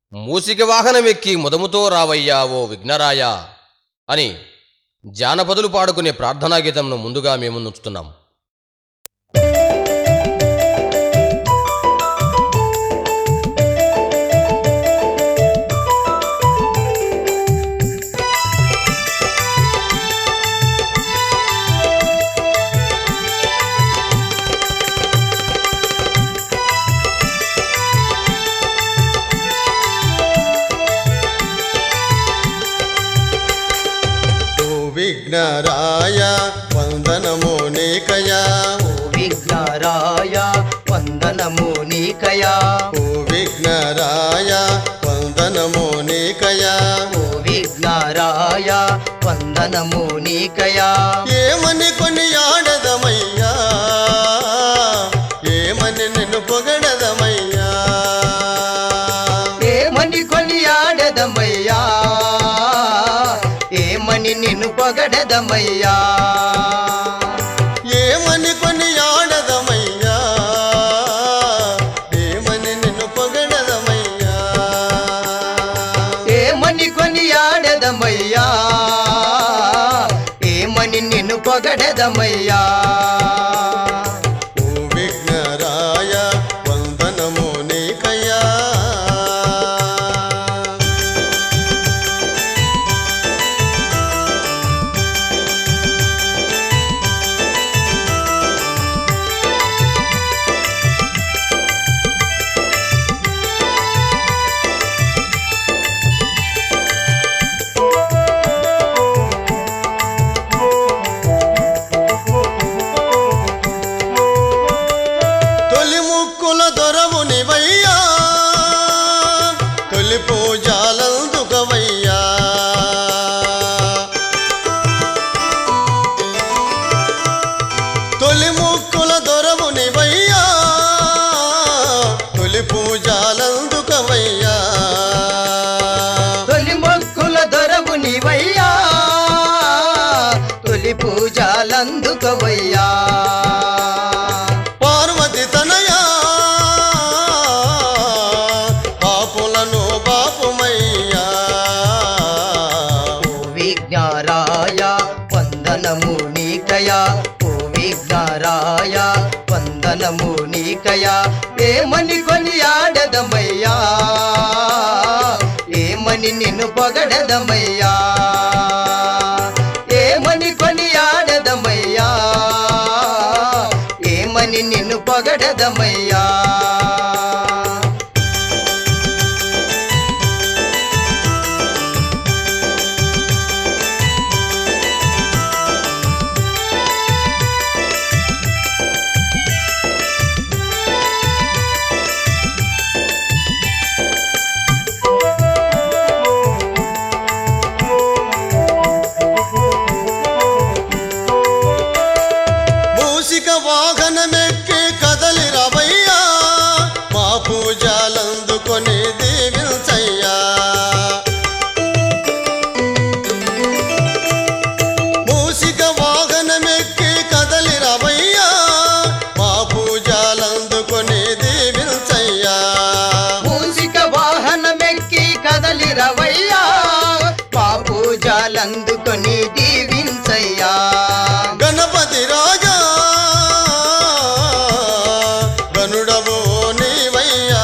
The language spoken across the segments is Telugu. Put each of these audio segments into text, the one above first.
మూసిక వాహనమెక్కి ముదముతో రావయ్యా ఓ విఘ్నరాయ అని జానపదులు పాడుకునే ప్రార్థనా గీతంను ముందుగా మేము ఉంచుతున్నాం ఓ విఘ్నరాయ వందనము నీకయా ఓ విఘ్నరాయ వందనము నీకయా ఓ విఘ్నరాయ వందనము నీకయా ఓ విఘ్నరాయ వందనము నీకయా ఏమని కొని ఆడదమయ్యా ఏమని నిన్ను పొగడదమయ్యా ఏమని కొనియాడదమయ్యా ఏమని నిన్ను పొగడదమయ్యా ఏమని కొని ఆడదమయ్యా ఏమని నిన్ను పొగడదమయ్యా ఏమని కొనియాడదమయ్యా ఏమని నిన్ను పొగడదమయ్యా ఓ విఘ్నరాయ వందనము నీకయ్యా తొలి ముక్కుల దొరవు నివయ్యా తొలి పూజాలందుకవయ్యా తొలి ముక్కుల దొరవు నివయ్యా తొలి పూజాలందుకవయ్యా తొలి మొక్కుల దొరవు నీవయ్యా తొలి పూజలందుకవయ్యా పార్వతి తనయా పాపులను బాపుమయ్యా ఓ విఘ్నారాయ వందనము నీకయా ఓ విఘ్నారాయ వందనము నీకయా ఏమని కొనియాడదమయ్యా ఏమని నిన్ను పొగడదమయ్యా ఏమని కొనియాడదమయ్యా ఏమని నిన్ను పొగడదమయ్యా మూసిక వాహనమెక్కి కదలి రవయ్యా మా పూజలందుకొని దీవించయ్యా మూసిక వాహనమెక్కి కదలి రవయ్యా మా పూజలందుకొని దీవించయ్యా మూసిక వాహనమెక్కి కదలి రవయ్యా పాపూజాలందుకొని దీవించయ్యా గణపతి రాజా గనుడవో నీవయ్యా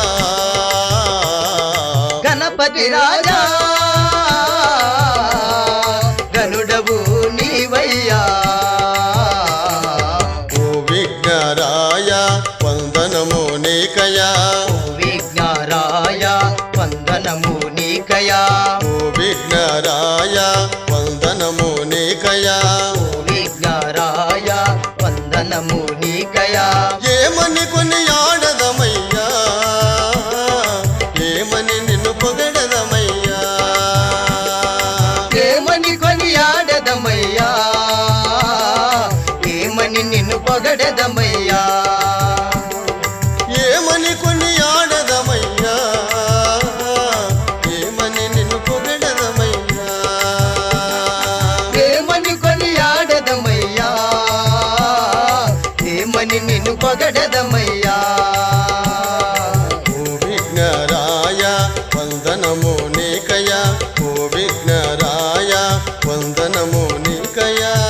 గణపతి రాజా గనుడవు నీవయ్యా ఓ విఘ్నరాయ వందనము నీకయా ఓ విఘ్నారాయ వందనము నీకయా ఓ విఘ్నరాయ వందనము నీకయా ఓ విఘ్నారాయ వందనము నీకయా ఏమని కొని ఆడదమయ్యా ఏమని నిన్ను పొగడదమయ్యా ఏమని కొనియాడదమయ్యా ఏమని నిన్ను పొగడదమయ్యా ఏమని కొని ఆడదమయ్యా ఏమని నిన్ను పొగడదమయ్యా వందనము నీకయ ఓ విఘ్నరాయ వందనము నీకయా